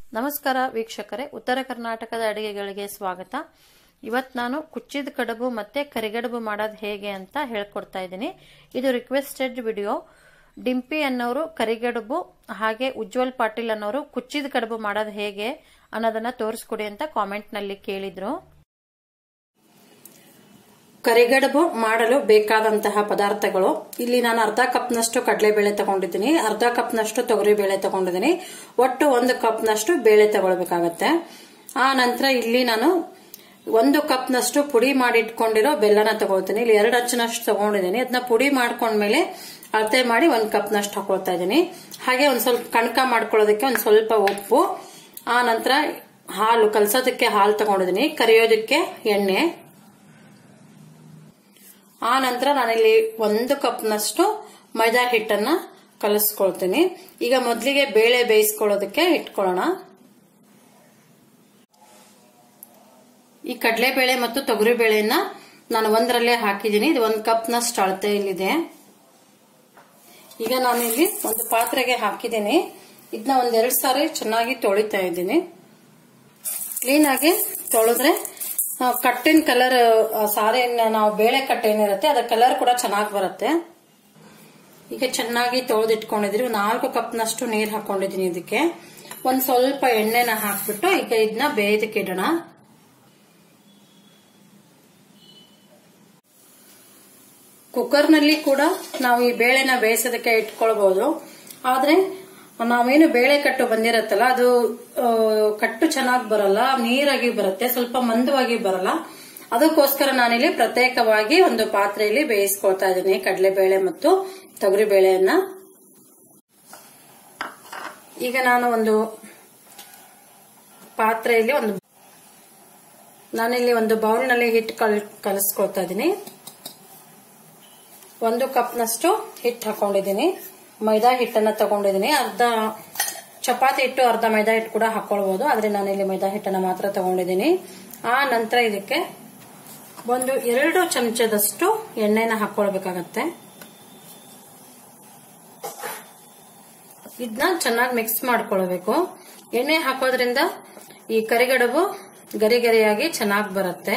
ನಮಸ್ಕಾರ ವೀಕ್ಷಕರೇ ಉತ್ತರ ಕರ್ನಾಟಕದ ಅಡಿಗೆಗಳಿಗೆ ಸ್ವಾಗತ ಇವತ್ತು ನಾನು ಕುಚ್ಚಿದ ಕಡುಬು ಮತ್ತೆ ಕರಿಗಡುಬು ಮಾಡೋದು ಹೇಗೆ ಅಂತ ಹೇಳ್ಕೊಡ್ತಾ ಇದ್ದೀನಿ ಇದು ರಿಕ್ವೆಸ್ಟೆಡ್ ವಿಡಿಯೋ ಡಿಂಪಿ ಅನ್ನೋರು ಕರಿಗಡುಬು ಹಾಗೆ ಉಜ್ವಲ್ ಪಾಟೀಲ್ ಅನ್ನೋರು ಕುಚ್ಚಿದ ಕಡುಬು ಮಾಡೋದು ಹೇಗೆ ಅನ್ನೋದನ್ನ ತೋರಿಸ್ಕೊಡಿ ಅಂತ ಕಾಮೆಂಟ್ ನಲ್ಲಿ ಕೇಳಿದ್ರು ಕರಿಗಡುಬು ಮಾಡಲು ಬೇಕಾದಂತಹ ಪದಾರ್ಥಗಳು ಇಲ್ಲಿ ನಾನು ಅರ್ಧ ಕಪ್ನಷ್ಟು ಕಡಲೆಬೇಳೆ ತಗೊಂಡಿದ್ದೀನಿ ಅರ್ಧ ಕಪ್ನಷ್ಟು ತೊಗರಿ ಬೇಳೆ ತಗೊಂಡಿದ್ದೀನಿ ಒಟ್ಟು ಒಂದು ಕಪ್ನಷ್ಟು ಬೇಳೆ ತಗೊಳ್ಬೇಕಾಗತ್ತೆ ಆ ನಂತರ ಇಲ್ಲಿ ನಾನು ಒಂದು ಕಪ್ನಷ್ಟು ಪುಡಿ ಮಾಡಿ ಇಟ್ಕೊಂಡಿರೋ ಬೆಲ್ಲನ ತಗೊಳ್ತೀನಿ ಇಲ್ಲಿ ಎರಡು ಹಚ್ಚಿನಷ್ಟು ತಗೊಂಡಿದ್ದೀನಿ ಅದನ್ನ ಪುಡಿ ಮಾಡ್ಕೊಂಡ್ಮೇಲೆ ಅಳತೆ ಮಾಡಿ ಒಂದು ಕಪ್ನಷ್ಟು ಹಾಕೊಳ್ತಾ ಇದ್ದೀನಿ ಹಾಗೆ ಒಂದ್ ಸ್ವಲ್ಪ ಕಣಕ ಮಾಡ್ಕೊಳ್ಳೋದಕ್ಕೆ ಒಂದ್ ಸ್ವಲ್ಪ ಉಪ್ಪು ಆ ನಂತರ ಹಾಲು ಕಲಸೋದಕ್ಕೆ ಹಾಲು ತಗೊಂಡಿದ್ದೀನಿ ಕರಿಯೋದಕ್ಕೆ ಎಣ್ಣೆ ಆ ನಂತರ ನಾನಿಲ್ಲಿ ಒಂದು ಕಪ್ನಷ್ಟು ಮೈದಾ ಹಿಟ್ಟನ್ನ ಕಲಿಸ್ಕೊಳ್ತೀನಿ ಈಗ ಮೊದಲಿಗೆ ಬೇಳೆ ಬೇಯಿಸ್ಕೊಳ್ಳೋದಕ್ಕೆ ಇಟ್ಕೊಳ್ಳೋಣ ಈ ಕಡಲೆಬೇಳೆ ಮತ್ತು ತೊಗರಿ ಬೇಳೆಯನ್ನ ನಾನು ಒಂದರಲ್ಲೇ ಹಾಕಿದ್ದೀನಿ ಇದು ಒಂದು ಕಪ್ನಷ್ಟು ಅಳತೆ ಇಲ್ಲಿದೆ ಈಗ ನಾನು ಇಲ್ಲಿ ಒಂದು ಪಾತ್ರೆಗೆ ಹಾಕಿದ್ದೀನಿ ಇದನ್ನ ಒಂದೆರಡು ಸಾರಿ ಚೆನ್ನಾಗಿ ತೊಳಿತಾ ಇದ್ದೀನಿ ಕ್ಲೀನ್ ಆಗಿ ತೊಳೆದ್ರೆ ಕಟ್ಟಿನ ಕಲರ್ ಸಾರಿ ನಾವು ಬೇಳೆ ಕಟ್ ಏನಿರುತ್ತೆ ಅದರ ಕಲರ್ ಕೂಡ ಚೆನ್ನಾಗಿ ಬರುತ್ತೆ ಈಗ ಚೆನ್ನಾಗಿ ತೊಳೆದಿಟ್ಕೊಂಡಿದ್ರಿ ನಾಲ್ಕು ಕಪ್ನಷ್ಟು ನೀರು ಹಾಕೊಂಡಿದೀನಿ ಇದಕ್ಕೆ ಒಂದ್ ಸ್ವಲ್ಪ ಎಣ್ಣೆನ ಹಾಕ್ಬಿಟ್ಟು ಈಗ ಇದನ್ನ ಬೇಯದಕ್ಕೆ ಇಡೋಣ ಕುಕ್ಕರ್ನಲ್ಲಿ ಕೂಡ ನಾವು ಈ ಬೇಳೆನ ಬೇಯಿಸೋದಕ್ಕೆ ಇಟ್ಕೊಳ್ಬಹುದು ಆದ್ರೆ ನಾವೇನು ಬೇಳೆ ಕಟ್ಟು ಬಂದಿರತ್ತಲ್ಲ ಅದು ಕಟ್ಟು ಚೆನ್ನಾಗಿ ಬರಲ್ಲ ನೀರಾಗಿ ಬರುತ್ತೆ ಸ್ವಲ್ಪ ಮಂದವಾಗಿ ಬರಲ್ಲ ಅದಕ್ಕೋಸ್ಕರ ನಾನಿಲ್ಲಿ ಪ್ರತ್ಯೇಕವಾಗಿ ಒಂದು ಪಾತ್ರೆಯಲ್ಲಿ ಬೇಯಿಸ್ಕೊಳ್ತಾ ಇದ್ದೀನಿ ಕಡಲೆಬೇಳೆ ಮತ್ತು ತೊಗರಿ ಬೇಳೆಯನ್ನ ಈಗ ನಾನು ಒಂದು ಪಾತ್ರೆಯಲ್ಲಿ ಒಂದು ನಾನಿಲ್ಲಿ ಒಂದು ಬೌಲ್ನಲ್ಲಿ ಹಿಟ್ಟು ಕಲ್ ಕಲಿಸ್ಕೊಳ್ತಾ ಇದ್ದೀನಿ ಒಂದು ಕಪ್ನಷ್ಟು ಹಿಟ್ಟು ಹಾಕೊಂಡಿದ್ದೀನಿ ಮೈದಾ ಹಿಟ್ಟನ್ನ ತಗೊಂಡಿದ್ದೀನಿ ಅರ್ಧ ಚಪಾತಿ ಹಿಟ್ಟು ಅರ್ಧ ಮೈದಾ ಹಿಟ್ಟು ಕೂಡ ಹಾಕೊಳ್ಬಹುದು ಆದ್ರೆ ನಾನಿಲ್ಲಿ ಮೈದಾ ಹಿಟ್ಟನ್ನ ಮಾತ್ರ ತಗೊಂಡಿದ್ದೀನಿ ಆ ನಂತರ ಇದಕ್ಕೆ ಒಂದು ಎರಡು ಚಮಚದಷ್ಟು ಎಣ್ಣೆನ ಹಾಕೊಳ್ಬೇಕಾಗತ್ತೆ ಇದನ್ನ ಚೆನ್ನಾಗಿ ಮಿಕ್ಸ್ ಮಾಡ್ಕೊಳ್ಬೇಕು ಎಣ್ಣೆ ಹಾಕೋದ್ರಿಂದ ಈ ಕರಿಗಡುಬು ಗರಿ ಗರಿಯಾಗಿ ಚೆನ್ನಾಗಿ ಬರುತ್ತೆ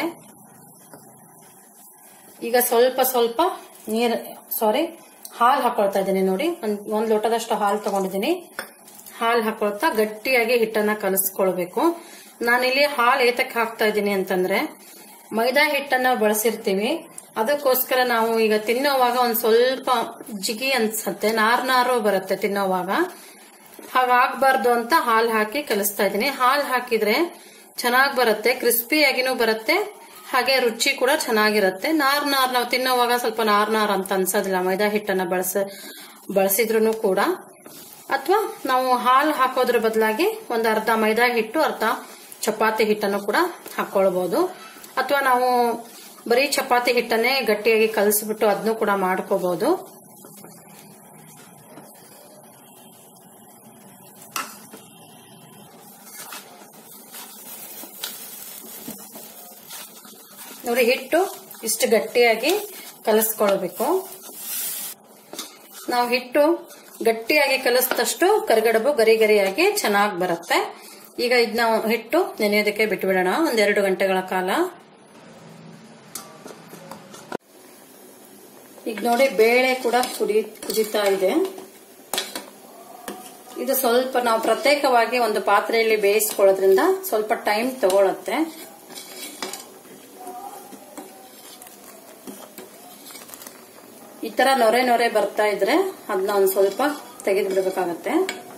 ಈಗ ಸ್ವಲ್ಪ ಸ್ವಲ್ಪ ನೀರ್ ಸಾರಿ ಹಾಲು ಹಾಕೊಳ್ತಾ ಇದ್ದೀನಿ ನೋಡಿ ಒಂದ್ ಒಂದ್ ಲೋಟದಷ್ಟು ಹಾಲು ತಗೊಂಡಿದ್ದೀನಿ ಹಾಲು ಹಾಕೊಳ್ತಾ ಗಟ್ಟಿಯಾಗಿ ಹಿಟ್ಟನ್ನ ಕಲಸ್ಕೊಳ್ಬೇಕು ನಾನಿಲ್ಲಿ ಹಾಲು ಏತಕ್ಕೆ ಹಾಕ್ತಾ ಇದ್ದೀನಿ ಅಂತಂದ್ರೆ ಮೈದಾ ಹಿಟ್ಟನ್ನ ಬಳಸಿರ್ತೀವಿ ಅದಕ್ಕೋಸ್ಕರ ನಾವು ಈಗ ತಿನ್ನೋವಾಗ ಒಂದ್ ಸ್ವಲ್ಪ ಜಿಗಿ ಅನ್ಸತ್ತೆ ನಾರ್ ನಾರು ಬರುತ್ತೆ ತಿನ್ನೋವಾಗ ಹಾಗಾಗ್ಬಾರ್ದು ಅಂತ ಹಾಲು ಹಾಕಿ ಕಲಿಸ್ತಾ ಇದ್ದೀನಿ ಹಾಲು ಹಾಕಿದ್ರೆ ಚೆನ್ನಾಗಿ ಬರುತ್ತೆ ಕ್ರಿಸ್ಪಿಯಾಗಿನೂ ಬರುತ್ತೆ ಹಾಗೆ ರುಚಿ ಕೂಡ ಚೆನ್ನಾಗಿರುತ್ತೆ ನಾರ್ ನಾರ್ ನಾವು ತಿನ್ನೋವಾಗ ಸ್ವಲ್ಪ ನಾರ್ ನಾರ್ ಅಂತ ಅನ್ಸೋದಿಲ್ಲ ಮೈದಾ ಹಿಟ್ಟನ್ನ ಬಳಸ ಬಳಸಿದ್ರು ಕೂಡ ಅಥವಾ ನಾವು ಹಾಲು ಹಾಕೋದ್ರ ಬದಲಾಗಿ ಒಂದು ಅರ್ಧ ಮೈದಾ ಹಿಟ್ಟು ಅರ್ಧ ಚಪಾತಿ ಹಿಟ್ಟನ್ನು ಕೂಡ ಹಾಕೊಳ್ಬಹುದು ಅಥವಾ ನಾವು ಬರೀ ಚಪಾತಿ ಹಿಟ್ಟನ್ನೇ ಗಟ್ಟಿಯಾಗಿ ಕಲಸ್ಬಿಟ್ಟು ಅದನ್ನು ಕೂಡ ಮಾಡ್ಕೋಬಹುದು ನೋಡಿ ಹಿಟ್ಟು ಇಷ್ಟು ಗಟ್ಟಿಯಾಗಿ ಕಲಸ್ಕೊಳ್ಬೇಕು ನಾವು ಹಿಟ್ಟು ಗಟ್ಟಿಯಾಗಿ ಕಲಿಸಿದಷ್ಟು ಕರಿಗಡುಬು ಗರಿ ಗರಿಯಾಗಿ ಚೆನ್ನಾಗಿ ಬರುತ್ತೆ ಈಗ ಇದನ್ನ ಹಿಟ್ಟು ನೆನೆಯೋದಕ್ಕೆ ಬಿಟ್ಬಿಡೋಣ ಒಂದೆರಡು ಗಂಟೆಗಳ ಕಾಲ ಈಗ ನೋಡಿ ಬೇಳೆ ಕೂಡ ಕುದಿ ಕುದಿತಾ ಇದೆ ಇದು ಸ್ವಲ್ಪ ನಾವು ಪ್ರತ್ಯೇಕವಾಗಿ ಒಂದು ಪಾತ್ರೆಯಲ್ಲಿ ಬೇಯಿಸ್ಕೊಳ್ಳೋದ್ರಿಂದ ಸ್ವಲ್ಪ ಟೈಮ್ ತಗೊಳತ್ತೆ ಈ ತರ ನೊರೆ ನೊರೆ ಬರ್ತಾ ಇದ್ರೆ ಅದನ್ನ ಒಂದ್ ಸ್ವಲ್ಪ ತೆಗೆದು ಬಿಡಬೇಕಾಗತ್ತೆ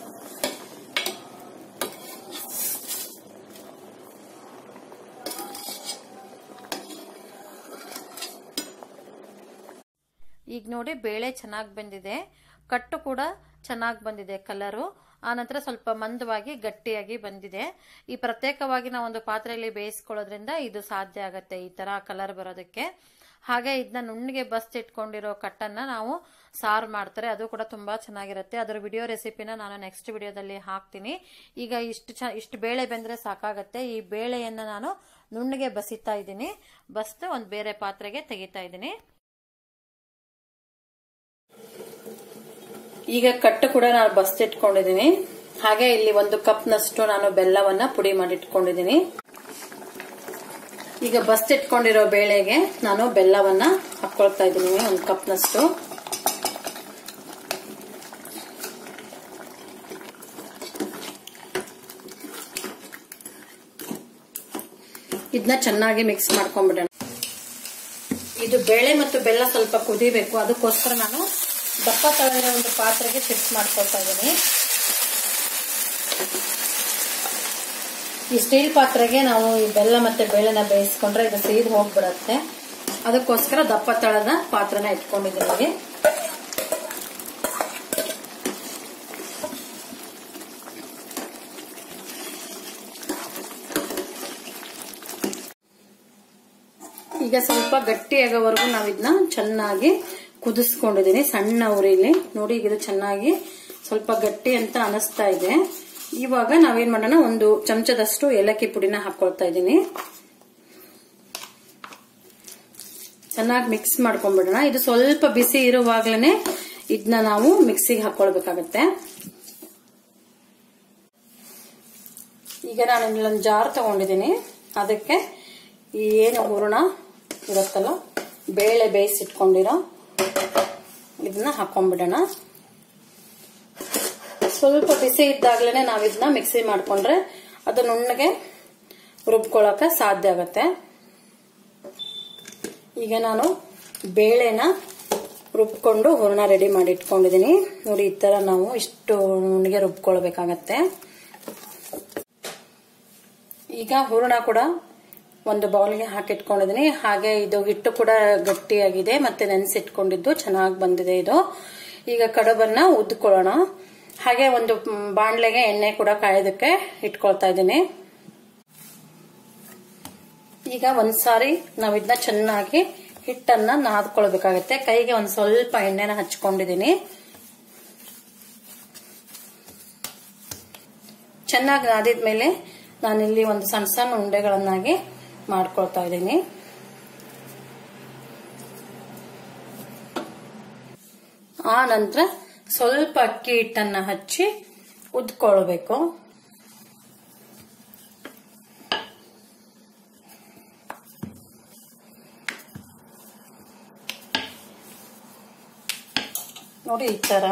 ಈಗ ನೋಡಿ ಬೇಳೆ ಚೆನ್ನಾಗಿ ಬಂದಿದೆ ಕಟ್ಟು ಕೂಡ ಚೆನ್ನಾಗಿ ಬಂದಿದೆ ಕಲರು ಆನಂತರ ಸ್ವಲ್ಪ ಮಂದವಾಗಿ ಗಟ್ಟಿಯಾಗಿ ಬಂದಿದೆ ಈ ಪ್ರತ್ಯೇಕವಾಗಿ ನಾವು ಒಂದು ಪಾತ್ರೆಯಲ್ಲಿ ಬೇಯಿಸ್ಕೊಳ್ಳೋದ್ರಿಂದ ಇದು ಸಾಧ್ಯ ಆಗತ್ತೆ ಈ ತರ ಕಲರ್ ಬರೋದಕ್ಕೆ ಹಾಗೆ ಇದನ್ನ ನುಣ್ಣಿಗೆ ಬಸ್ ಇಟ್ಕೊಂಡಿರೋ ಕಟ್ಟನ್ನ ನಾವು ಸಾರು ಮಾಡ್ತಾರೆ ಅದು ಕೂಡ ತುಂಬಾ ಚೆನ್ನಾಗಿರುತ್ತೆ ಅದರ ವಿಡಿಯೋ ರೆಸಿಪಿನ ನಾನು ನೆಕ್ಸ್ಟ್ ವಿಡಿಯೋದಲ್ಲಿ ಹಾಕ್ತೀನಿ ಈಗ ಇಷ್ಟು ಚ ಇಷ್ಟು ಬೇಳೆ ಬೆಂದ್ರೆ ಸಾಕಾಗತ್ತೆ ಈ ಬೇಳೆಯನ್ನ ನಾನು ನುಣ್ಣಿಗೆ ಬಸಿತಾ ಇದ್ದೀನಿ ಬಸ್ತು ಒಂದು ಬೇರೆ ಪಾತ್ರೆಗೆ ತೆಗಿತಾ ಇದ್ದೀನಿ ಈಗ ಕಟ್ಟು ಕೂಡ ನಾನು ಬಸ್ತಿಟ್ಕೊಂಡಿದ್ದೀನಿ ಹಾಗೆ ಇಲ್ಲಿ ಒಂದು ಕಪ್ನಷ್ಟು ನಾನು ಬೆಲ್ಲವನ್ನ ಪುಡಿ ಮಾಡಿಟ್ಕೊಂಡಿದ್ದೀನಿ ಈಗ ಬಸ್ ಇಟ್ಕೊಂಡಿರೋ ಬೇಳೆಗೆ ನಾನು ಬೆಲ್ಲವನ್ನ ಹಾಕೊಳ್ತಾ ಇದ್ದೀನಿ ಒಂದು ಕಪ್ನಷ್ಟು ಇದನ್ನ ಚೆನ್ನಾಗಿ ಮಿಕ್ಸ್ ಮಾಡ್ಕೊಂಡ್ಬಿಡೋಣ ಇದು ಬೇಳೆ ಮತ್ತು ಬೆಲ್ಲ ಸ್ವಲ್ಪ ಕುದಿಬೇಕು ಅದಕ್ಕೋಸ್ಕರ ನಾನು ದಪ್ಪ ತಳಿರೋ ಒಂದು ಪಾತ್ರೆಗೆ ಶಿಫ್ಟ್ ಮಾಡ್ಕೊಳ್ತಾ ಇದ್ದೀನಿ ಈ ಸ್ಟೀಲ್ ಪಾತ್ರೆಗೆ ನಾವು ಈ ಬೆಲ್ಲ ಮತ್ತೆ ಬೇಳೆನ ಬೇಯಿಸ್ಕೊಂಡ್ರೆ ಇದು ಸೀದ್ ಹೋಗ್ಬಿಡತ್ತೆ ಅದಕ್ಕೋಸ್ಕರ ದಪ್ಪ ತಳದ ಪಾತ್ರನ ಇಟ್ಕೊಂಡಿದ್ದೀನಿ ಈಗ ಸ್ವಲ್ಪ ಗಟ್ಟಿಯಾಗೋವರೆಗೂ ನಾವು ಇದನ್ನ ಚೆನ್ನಾಗಿ ಕುದಿಸ್ಕೊಂಡಿದ್ದೀನಿ ಸಣ್ಣ ಉರಿಲಿ ನೋಡಿ ಈಗ ಇದು ಚೆನ್ನಾಗಿ ಸ್ವಲ್ಪ ಗಟ್ಟಿ ಅಂತ ಅನಿಸ್ತಾ ಇದೆ ಇವಾಗ ನಾವೇನ್ ಮಾಡೋಣ ಒಂದು ಚಮಚದಷ್ಟು ಏಲಕ್ಕಿ ಪುಡಿನ ಹಾಕೊಳ್ತಾ ಇದ್ದೀನಿ ಚೆನ್ನಾಗಿ ಮಿಕ್ಸ್ ಮಾಡ್ಕೊಂಡ್ಬಿಡೋಣ ಇದು ಸ್ವಲ್ಪ ಬಿಸಿ ಇರುವಾಗ್ಲೇನೆ ಇದನ್ನ ನಾವು ಮಿಕ್ಸಿಗೆ ಹಾಕೊಳ್ಬೇಕಾಗತ್ತೆ ಈಗ ನಾನು ಇಲ್ಲೊಂದು ಜಾರ್ ತಗೊಂಡಿದ್ದೀನಿ ಅದಕ್ಕೆ ಈ ಏನು ಹೂರಣ ಇರುತ್ತಲ್ಲ ಬೇಳೆ ಬೇಯಿಸಿಟ್ಕೊಂಡಿರೋ ಇದನ್ನ ಹಾಕೊಂಡ್ಬಿಡೋಣ ಸ್ವಲ್ಪ ಬಿಸಿ ಇದ್ದಾಗ್ಲೇನೆ ನಾವು ಇದನ್ನ ಮಿಕ್ಸಿ ಮಾಡ್ಕೊಂಡ್ರೆ ಅದು ನುಣ್ಣಗೆ ರುಬ್ಕೊಳಕ ಸಾಧ್ಯ ಆಗತ್ತೆ ಈಗ ನಾನು ಬೇಳೆನ ರುಬ್ಕೊಂಡು ಹೂರಣ ರೆಡಿ ಮಾಡಿ ಇಟ್ಕೊಂಡಿದ್ದೀನಿ ನೋಡಿ ಈ ತರ ನಾವು ಇಷ್ಟು ನುಣ್ಣಗೆ ರುಬ್ಕೊಳ್ಬೇಕಾಗತ್ತೆ ಈಗ ಹೂರಣ ಕೂಡ ಒಂದು ಬೌಲ್ಗೆ ಹಾಕಿಟ್ಕೊಂಡಿದ್ದೀನಿ ಹಾಗೆ ಇದು ಹಿಟ್ಟು ಕೂಡ ಗಟ್ಟಿಯಾಗಿದೆ ಮತ್ತೆ ನೆನೆಸಿಟ್ಕೊಂಡಿದ್ದು ಚೆನ್ನಾಗಿ ಬಂದಿದೆ ಇದು ಈಗ ಕಡುಬನ್ನ ಉದ್ಕೊಳ್ಳೋಣ ಹಾಗೆ ಒಂದು ಬಾಣ್ಲೆಗೆ ಎಣ್ಣೆ ಕೂಡ ಕಾಯೋದಕ್ಕೆ ಇಟ್ಕೊಳ್ತಾ ಇದ್ದೀನಿ ಈಗ ಒಂದ್ಸಾರಿ ನಾವು ಇದನ್ನ ಚೆನ್ನಾಗಿ ಹಿಟ್ಟನ್ನ ನಾದ್ಕೊಳ್ಬೇಕಾಗತ್ತೆ ಕೈಗೆ ಒಂದ್ ಸ್ವಲ್ಪ ಎಣ್ಣೆನ ಹಚ್ಕೊಂಡಿದ್ದೀನಿ ಚೆನ್ನಾಗಿ ನಾದಿದ್ಮೇಲೆ ನಾನಿಲ್ಲಿ ಒಂದು ಸಣ್ಣ ಸಣ್ಣ ಉಂಡೆಗಳನ್ನಾಗಿ ಮಾಡ್ಕೊಳ್ತಾ ಇದ್ದೀನಿ ಆ ನಂತರ ಸ್ವಲ್ಪ ಅಕ್ಕಿ ಹಿಟ್ಟನ್ನ ಹಚ್ಚಿ ಉದ್ಕೊಳ್ಬೇಕು ನೋಡಿ ಈ ತರ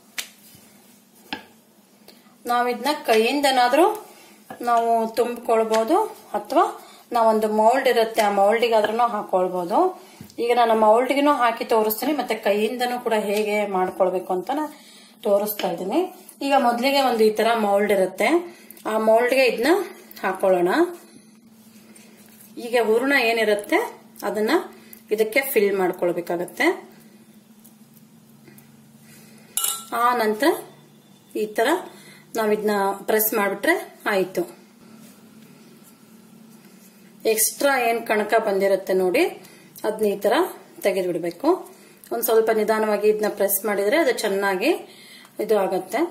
ನಾವಿದ್ನ ಕೈಯಿಂದನಾದ್ರೂ ನಾವು ತುಂಬಿಕೊಳ್ಬಹುದು ಅಥವಾ ನಾವೊಂದು ಮೌಲ್ಡ್ ಇರುತ್ತೆ ಆ ಮೌಲ್ಡಿಗಾದ್ರೂ ಹಾಕೊಳ್ಬಹುದು ಈಗ ನಾನು ಮೌಲ್ಡ್ಗಿನೂ ಹಾಕಿ ತೋರಿಸ್ತೀನಿ ಮತ್ತೆ ಕೈಯಿಂದನೂ ಕೂಡ ಹೇಗೆ ಮಾಡ್ಕೊಳ್ಬೇಕು ಅಂತ ನಾ ತೋರಿಸ್ತಾ ಇದ್ದೀನಿ ಈಗ ಮೊದಲಿಗೆ ಒಂದು ಈ ತರ ಮೌಲ್ಡ್ ಇರುತ್ತೆ ಆ ಮೌಲ್ಡ್ಗೆ ಇದನ್ನ ಹಾಕೊಳ್ಳೋಣ ಈಗ ಹೂರ್ಣ ಏನಿರುತ್ತೆ ಅದನ್ನ ಇದಕ್ಕೆ ಫಿಲ್ ಮಾಡ್ಕೊಳ್ಬೇಕಾಗತ್ತೆ ಆ ನಂತರ ಈ ತರ ನಾವಿದ್ನ ಪ್ರೆಸ್ ಮಾಡಿಬಿಟ್ರೆ ಆಯಿತು ಎಕ್ಸ್ಟ್ರಾ ಏನ್ ಕಣಕ ಬಂದಿರುತ್ತೆ ನೋಡಿ ಅದನ್ನ ಈ ತರ ತೆಗೆದುಬಿಡ್ಬೇಕು ಒಂದ್ ಸ್ವಲ್ಪ ನಿಧಾನವಾಗಿ ಇದನ್ನ ಪ್ರೆಸ್ ಮಾಡಿದ್ರೆ ಅದು ಚೆನ್ನಾಗಿ ಇದು ಆಗತ್ತೆ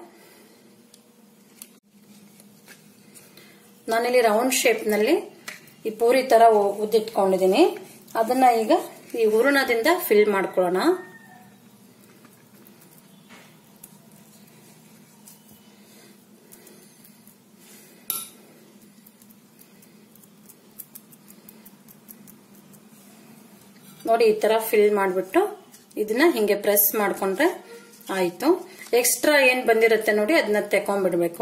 ನಾನಿಲ್ಲಿ ರೌಂಡ್ ಶೇಪ್ ನಲ್ಲಿ ಈ ಪೂರಿ ತರ ಉದ್ದಿಟ್ಕೊಂಡಿದ್ದೀನಿ ಅದನ್ನ ಈಗ ಈ ಹೂರಣದಿಂದ ಫಿಲ್ ಮಾಡ್ಕೊಳ್ಳೋಣ ನೋಡಿ ಈ ತರ ಫಿಲ್ ಮಾಡಿಬಿಟ್ಟು ಇದನ್ನ ಹಿಂಗೆ ಪ್ರೆಸ್ ಮಾಡ್ಕೊಂಡ್ರೆ ಆಯ್ತು ಎಕ್ಸ್ಟ್ರಾ ಏನ್ ಬಂದಿರುತ್ತೆ ನೋಡಿ ಅದನ್ನ ತೆಕೊಂಡ್ಬಿಡ್ಬೇಕು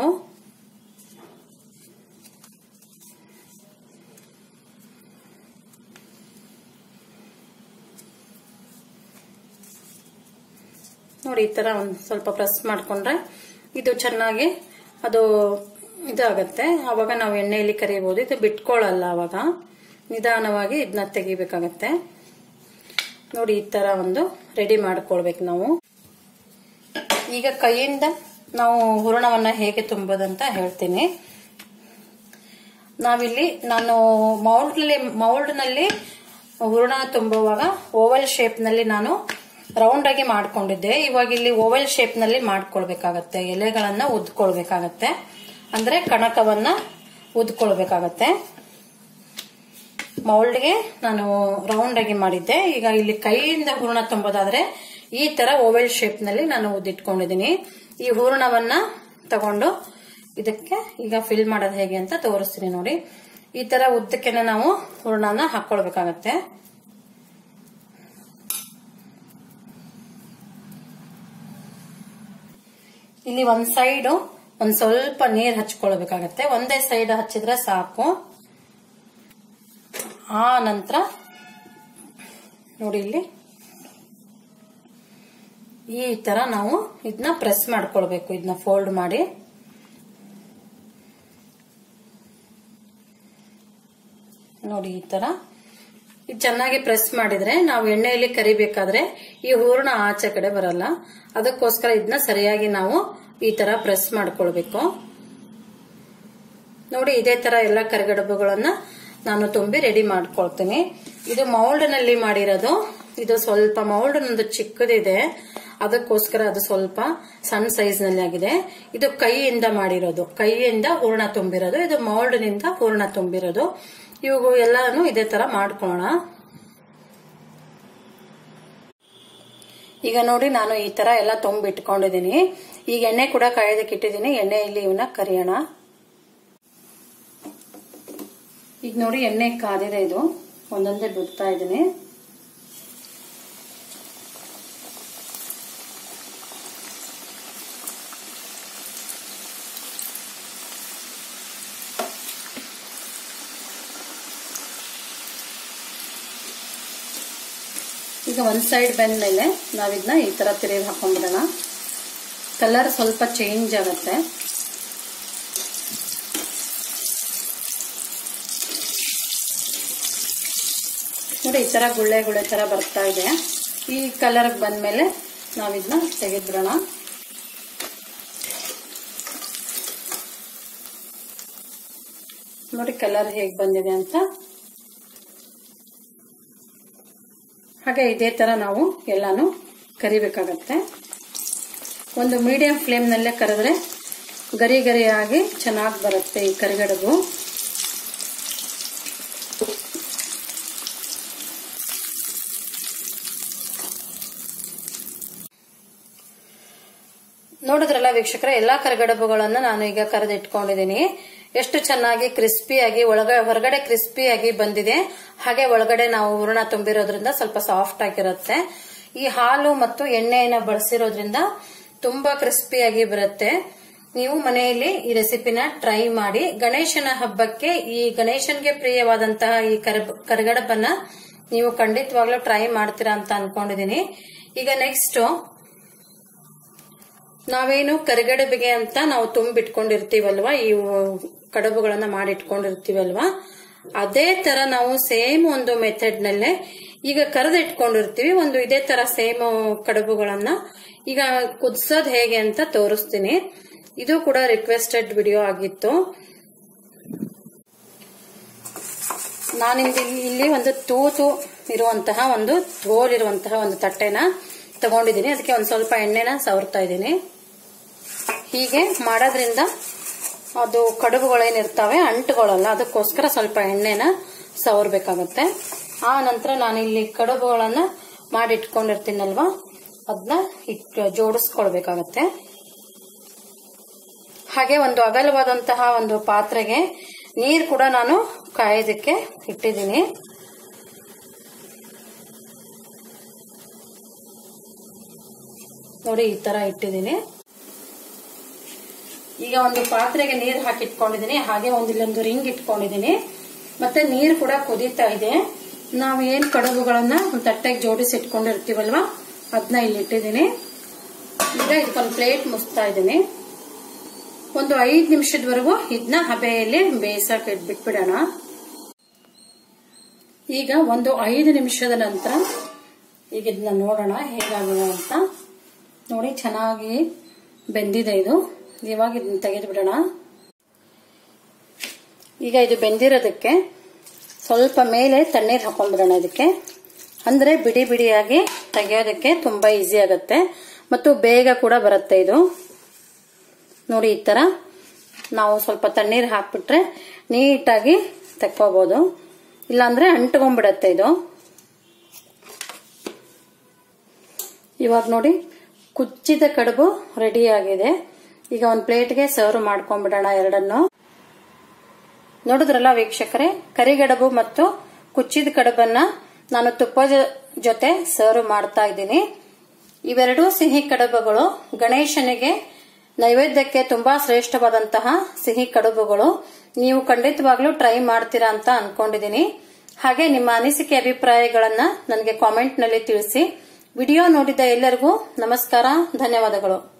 ನೋಡಿ ಈ ತರ ಒಂದ್ ಸ್ವಲ್ಪ ಪ್ರೆಸ್ ಮಾಡ್ಕೊಂಡ್ರೆ ಇದು ಚೆನ್ನಾಗಿ ಅದು ಇದಾಗತ್ತೆ ಅವಾಗ ನಾವು ಎಣ್ಣೆಯಲ್ಲಿ ಕರಿಬಹುದು ಇದು ಬಿಟ್ಕೊಳ್ಳಲ್ಲ ಅವಾಗ ನಿಧಾನವಾಗಿ ಇದನ್ನ ತೆಗಿಬೇಕಾಗತ್ತೆ ನೋಡಿ ಈ ತರ ಒಂದು ರೆಡಿ ಮಾಡ್ಕೊಳ್ಬೇಕು ನಾವು ಈಗ ಕೈಯಿಂದ ನಾವು ಹೂರಣವನ್ನ ಹೇಗೆ ತುಂಬೋದಂತ ಹೇಳ್ತೀನಿ ನಾವಿಲ್ಲಿ ನಾನು ಮೌಲ್ಡ್ ಮೌಲ್ಡ್ ನಲ್ಲಿ ಹೂರಣ ತುಂಬುವಾಗ ಓವಲ್ ಶೇಪ್ ನಲ್ಲಿ ನಾನು ರೌಂಡ್ ಆಗಿ ಮಾಡ್ಕೊಂಡಿದ್ದೆ ಇವಾಗ ಇಲ್ಲಿ ಓವಲ್ ಶೇಪ್ ನಲ್ಲಿ ಮಾಡ್ಕೊಳ್ಬೇಕಾಗತ್ತೆ ಎಲೆಗಳನ್ನ ಉದ್ಕೊಳ್ಬೇಕಾಗತ್ತೆ ಅಂದ್ರೆ ಕಣಕವನ್ನ ಉದ್ಕೊಳ್ಬೇಕಾಗತ್ತೆ ಮೌಲ್ಡ್ಗೆ ನಾನು ರೌಂಡ್ ಆಗಿ ಮಾಡಿದ್ದೆ ಈಗ ಇಲ್ಲಿ ಕೈಯಿಂದ ಹೂರಣ ತುಂಬೋದಾದ್ರೆ ಈ ತರ ಓವೆಲ್ ಶೇಪ್ ನಲ್ಲಿ ನಾನು ಉದ್ದಿಟ್ಕೊಂಡಿದ್ದೀನಿ ಈ ಹೂರಣವನ್ನ ತಗೊಂಡು ಇದಕ್ಕೆ ಈಗ ಫಿಲ್ ಮಾಡೋದು ಹೇಗೆ ಅಂತ ತೋರಿಸ್ತೀನಿ ನೋಡಿ ಈ ತರ ಉದ್ದಕ್ಕೆನೆ ನಾವು ಹೂರ್ಣನ ಹಾಕೊಳ್ಬೇಕಾಗತ್ತೆ ಇಲ್ಲಿ ಒಂದ್ ಸೈಡ್ ಒಂದ್ ಸ್ವಲ್ಪ ನೀರ್ ಹಚ್ಕೊಳ್ಬೇಕಾಗತ್ತೆ ಒಂದೇ ಸೈಡ್ ಹಚ್ಚಿದ್ರೆ ಸಾಕು ಆ ನಂತರ ನೋಡಿ ಇಲ್ಲಿ ಈ ತರ ನಾವು ಇದನ್ನ ಪ್ರೆಸ್ ಮಾಡ್ಕೊಳ್ಬೇಕು ಇದನ್ನ ಫೋಲ್ಡ್ ಮಾಡಿ ನೋಡಿ ಈ ತರ ಇದು ಚೆನ್ನಾಗಿ ಪ್ರೆಸ್ ಮಾಡಿದ್ರೆ ನಾವು ಎಣ್ಣೆಯಲ್ಲಿ ಕರಿಬೇಕಾದ್ರೆ ಈ ಹೂರ್ಣ ಆಚೆ ಕಡೆ ಬರಲ್ಲ ಅದಕ್ಕೋಸ್ಕರ ಇದನ್ನ ಸರಿಯಾಗಿ ನಾವು ಈ ತರ ಪ್ರೆಸ್ ಮಾಡ್ಕೊಳ್ಬೇಕು ನೋಡಿ ಇದೇ ತರ ಎಲ್ಲ ಕರಿಗಡುಬುಗಳನ್ನ ನಾನು ತುಂಬಿ ರೆಡಿ ಮಾಡ್ಕೊಳ್ತೀನಿ ಇದು ಮೌಲ್ಡ್ ನಲ್ಲಿ ಮಾಡಿರೋದು ಇದು ಸ್ವಲ್ಪ ಮೌಲ್ಡ್ ನಂದು ಚಿಕ್ಕದಿದೆ ಅದಕ್ಕೋಸ್ಕರ ಅದು ಸ್ವಲ್ಪ ಸಣ್ಣ ಸೈಜ್ ನಲ್ಲಿ ಆಗಿದೆ ಇದು ಕೈಯಿಂದ ಮಾಡಿರೋದು ಕೈಯಿಂದ ಹೂರ್ಣ ತುಂಬಿರೋದು ಇದು ಮೌಲ್ಡ್ ನಿಂದ ಹೂರ್ಣ ತುಂಬಿರೋದು ಇವು ಎಲ್ಲಾನು ಇದೇ ತರ ಮಾಡ್ಕೊಳ್ಳೋಣ ಈಗ ನೋಡಿ ನಾನು ಈ ತರ ಎಲ್ಲ ತುಂಬಿಟ್ಕೊಂಡಿದ್ದೀನಿ ಈಗ ಎಣ್ಣೆ ಕೂಡ ಕಾಯೋದಕ್ಕೆ ಇಟ್ಟಿದ್ದೀನಿ ಎಣ್ಣೆಯಲ್ಲಿ ಇವನ್ನ ಕರಿಯೋಣ ಈಗ ನೋಡಿ ಎಣ್ಣೆ ಕಾದಿದೆ ಇದು ಒಂದೊಂದೇ ಬಿಡ್ತಾ ಇದ್ದೀನಿ ಈಗ ಒಂದ್ ಸೈಡ್ ಬೆಂದ್ಮೇಲೆ ನಾವಿದ್ನ ಈ ತರ ತಿರುಗಿ ಹಾಕೊಂಡ್ಬಿಡೋಣ ಕಲರ್ ಸ್ವಲ್ಪ ಚೇಂಜ್ ಆಗುತ್ತೆ ನೋಡಿ ಈ ತರ ಗುಳ್ಳೆ ಗುಳ್ಳೆ ತರ ಬರ್ತಾ ಇದೆ ಈ ಕಲರ್ ಬಂದ್ಮೇಲೆ ನಾವಿದ್ನ ತೆಗೆದ್ಬಿಡೋಣ ನೋಡಿ ಕಲರ್ ಹೇಗ್ ಬಂದಿದೆ ಅಂತ ಹಾಗೆ ಇದೇ ತರ ನಾವು ಎಲ್ಲಾನು ಕರಿಬೇಕಾಗತ್ತೆ ಒಂದು ಮೀಡಿಯಂ ಫ್ಲೇಮ್ ನಲ್ಲೇ ಕರೆದ್ರೆ ಗರಿ ಗರಿಯಾಗಿ ಚೆನ್ನಾಗಿ ಬರುತ್ತೆ ಈ ಕರಿಗಡುಬು ನೋಡಿದ್ರಲ್ಲ ವೀಕ್ಷಕರ ಎಲ್ಲಾ ಕರಿಗಡುಬುಗಳನ್ನ ನಾನು ಈಗ ಕರೆದಿಟ್ಕೊಂಡಿದ್ದೀನಿ ಎಷ್ಟು ಚೆನ್ನಾಗಿ ಕ್ರಿಸ್ಪಿಯಾಗಿ ಒಳಗ ಹೊರಗಡೆ ಕ್ರಿಸ್ಪಿಯಾಗಿ ಬಂದಿದೆ ಹಾಗೆ ಒಳಗಡೆ ನಾವು ಹೂರಣ ತುಂಬಿರೋದ್ರಿಂದ ಸ್ವಲ್ಪ ಸಾಫ್ಟ್ ಆಗಿರುತ್ತೆ ಈ ಹಾಲು ಮತ್ತು ಎಣ್ಣೆಯನ್ನ ಬಳಸಿರೋದ್ರಿಂದ ತುಂಬಾ ಕ್ರಿಸ್ಪಿಯಾಗಿ ಬರುತ್ತೆ ನೀವು ಮನೆಯಲ್ಲಿ ಈ ರೆಸಿಪಿನ ಟ್ರೈ ಮಾಡಿ ಗಣೇಶನ ಹಬ್ಬಕ್ಕೆ ಈ ಗಣೇಶನ್ಗೆ ಪ್ರಿಯವಾದಂತಹ ಈ ಕರಿಗಡಬನ್ನ ನೀವು ಖಂಡಿತವಾಗ್ಲೂ ಟ್ರೈ ಮಾಡ್ತೀರಾ ಅಂತ ಅನ್ಕೊಂಡಿದೀನಿ ಈಗ ನೆಕ್ಸ್ಟ್ ನಾವೇನು ಕರಿಗಡುಬಿಗೆ ಅಂತ ನಾವು ತುಂಬಿಟ್ಕೊಂಡಿರ್ತೀವಲ್ವಾ ಈ ಕಡುಬುಗಳನ್ನ ಮಾಡಿಟ್ಕೊಂಡಿರ್ತೀವಲ್ವಾ ಅದೇ ತರ ನಾವು ಸೇಮ್ ಒಂದು ಮೆಥಡ್ ನಲ್ಲೇ ಈಗ ಕರೆದಿಟ್ಕೊಂಡಿರ್ತೀವಿ ಒಂದು ಇದೇ ತರ ಸೇಮ್ ಕಡುಬುಗಳನ್ನ ಈಗ ಕುದಿಸೋದ್ ಹೇಗೆ ಅಂತ ತೋರಿಸ್ತೀನಿ ಇದು ಕೂಡ ರಿಕ್ವೆಸ್ಟೆಡ್ ವಿಡಿಯೋ ಆಗಿತ್ತು ನಾನಿಂದ ಇಲ್ಲಿ ಒಂದು ತೂತು ಇರುವಂತಹ ಒಂದು ತೋಲ್ ಇರುವಂತಹ ಒಂದು ತಟ್ಟೆನ ತಗೊಂಡಿದ್ದೀನಿ ಅದಕ್ಕೆ ಒಂದ್ ಸ್ವಲ್ಪ ಎಣ್ಣೆನ ಸವರ್ತಾ ಇದ್ದೀನಿ ಹೀಗೆ ಮಾಡೋದ್ರಿಂದ ಅದು ಕಡುಬುಗಳೇನಿರ್ತವೆ ಅಂಟುಗಳಲ್ಲ ಅದಕ್ಕೋಸ್ಕರ ಸ್ವಲ್ಪ ಎಣ್ಣೆನ ಸವರ್ಬೇಕಾಗತ್ತೆ ಆ ನಂತರ ನಾನು ಇಲ್ಲಿ ಕಡುಬುಗಳನ್ನ ಮಾಡಿಟ್ಕೊಂಡಿರ್ತೀನಲ್ವಾ ಅದನ್ನ ಇಟ್ ಜೋಡಿಸ್ಕೊಳ್ಬೇಕಾಗತ್ತೆ ಹಾಗೆ ಒಂದು ಅಗಲವಾದಂತಹ ಒಂದು ಪಾತ್ರೆಗೆ ನೀರು ಕೂಡ ನಾನು ಕಾಯೋದಕ್ಕೆ ಇಟ್ಟಿದ್ದೀನಿ ನೋಡಿ ಈ ತರ ಇಟ್ಟಿದ್ದೀನಿ ಈಗ ಒಂದು ಪಾತ್ರೆಗೆ ನೀರು ಹಾಕಿ ಇಟ್ಕೊಂಡಿದ್ದೀನಿ ಹಾಗೆ ಒಂದು ಇಲ್ಲೊಂದು ರಿಂಗ್ ಇಟ್ಕೊಂಡಿದ್ದೀನಿ ಮತ್ತೆ ನೀರು ಕೂಡ ಕುದೀತಾ ಇದೆ ನಾವು ಏನ್ ಕಡುಬುಗಳನ್ನ ಒಂದು ತಟ್ಟೆಗೆ ಜೋಡಿಸಿ ಇಟ್ಕೊಂಡಿರ್ತೀವಲ್ವಾ ಅದನ್ನ ಇಲ್ಲಿ ಇಟ್ಟಿದ್ದೀನಿ ಈಗ ಇದಕ್ಕೊಂದು ಪ್ಲೇಟ್ ಮುಸ್ತಾ ಇದ್ದೀನಿ ಒಂದು ಐದು ನಿಮಿಷದವರೆಗೂ ಇದನ್ನ ಹಬೆಯಲ್ಲಿ ಬೇಯಿಸಕ್ಕೆ ಬಿಟ್ಬಿಡೋಣ ಈಗ ಒಂದು ಐದು ನಿಮಿಷದ ನಂತರ ಈಗ ಇದನ್ನ ನೋಡೋಣ ಹೇಗಾಗಿದೆ ಅಂತ ನೋಡಿ ಚೆನ್ನಾಗಿ ಬೆಂದಿದೆ ಇದು ಇವಾಗ ಇದನ್ನ ತೆಗೆದು ಬಿಡೋಣ ಈಗ ಇದು ಬೆಂದಿರೋದಕ್ಕೆ ಸ್ವಲ್ಪ ಮೇಲೆ ತಣ್ಣೀರು ಹಾಕೊಂಡ್ಬಿಡೋಣ ಇದಕ್ಕೆ ಅಂದ್ರೆ ಬಿಡಿ ಬಿಡಿಯಾಗಿ ತೆಗೆಯೋದಕ್ಕೆ ತುಂಬಾ ಈಸಿ ಆಗುತ್ತೆ ಮತ್ತು ಬೇಗ ಕೂಡ ಬರುತ್ತೆ ಇದು ನೋಡಿ ಈ ತರ ನಾವು ಸ್ವಲ್ಪ ತಣ್ಣೀರು ಹಾಕ್ಬಿಟ್ರೆ ನೀಟಾಗಿ ತೆಕ್ಕೋಬಹುದು ಇಲ್ಲಾಂದ್ರೆ ಅಂಟ್ಕೊಂಡ್ಬಿಡತ್ತೆ ಇದು ಇವಾಗ ನೋಡಿ ಕುಚ್ಚಿದ ಕಡುಬು ರೆಡಿ ಆಗಿದೆ ಈಗ ಒಂದು ಪ್ಲೇಟ್ಗೆ ಸರ್ವ್ ಮಾಡ್ಕೊಂಡ್ಬಿಡೋಣ ಎರಡನ್ನು ನೋಡಿದ್ರಲ್ಲ ವೀಕ್ಷಕರೇ ಕರಿಗಡಬು ಮತ್ತು ಕುಚ್ಚಿದ ಕಡಬನ್ನ ನಾನು ತುಪ್ಪದ ಜೊತೆ ಸರ್ವ್ ಮಾಡ್ತಾ ಇದ್ದೀನಿ ಇವೆರಡೂ ಸಿಹಿ ಕಡುಬುಗಳು ಗಣೇಶನಿಗೆ ನೈವೇದ್ಯಕ್ಕೆ ತುಂಬಾ ಶ್ರೇಷ್ಠವಾದಂತಹ ಸಿಹಿ ಕಡುಬುಗಳು ನೀವು ಖಂಡಿತವಾಗ್ಲೂ ಟ್ರೈ ಮಾಡ್ತೀರಾ ಅಂತ ಅನ್ಕೊಂಡಿದ್ದೀನಿ ಹಾಗೆ ನಿಮ್ಮ ಅನಿಸಿಕೆ ಅಭಿಪ್ರಾಯಗಳನ್ನ ನನಗೆ ಕಾಮೆಂಟ್ ನಲ್ಲಿ ತಿಳಿಸಿ ವಿಡಿಯೋ ನೋಡಿದ ಎಲ್ಲರಿಗೂ ನಮಸ್ಕಾರ ಧನ್ಯವಾದಗಳು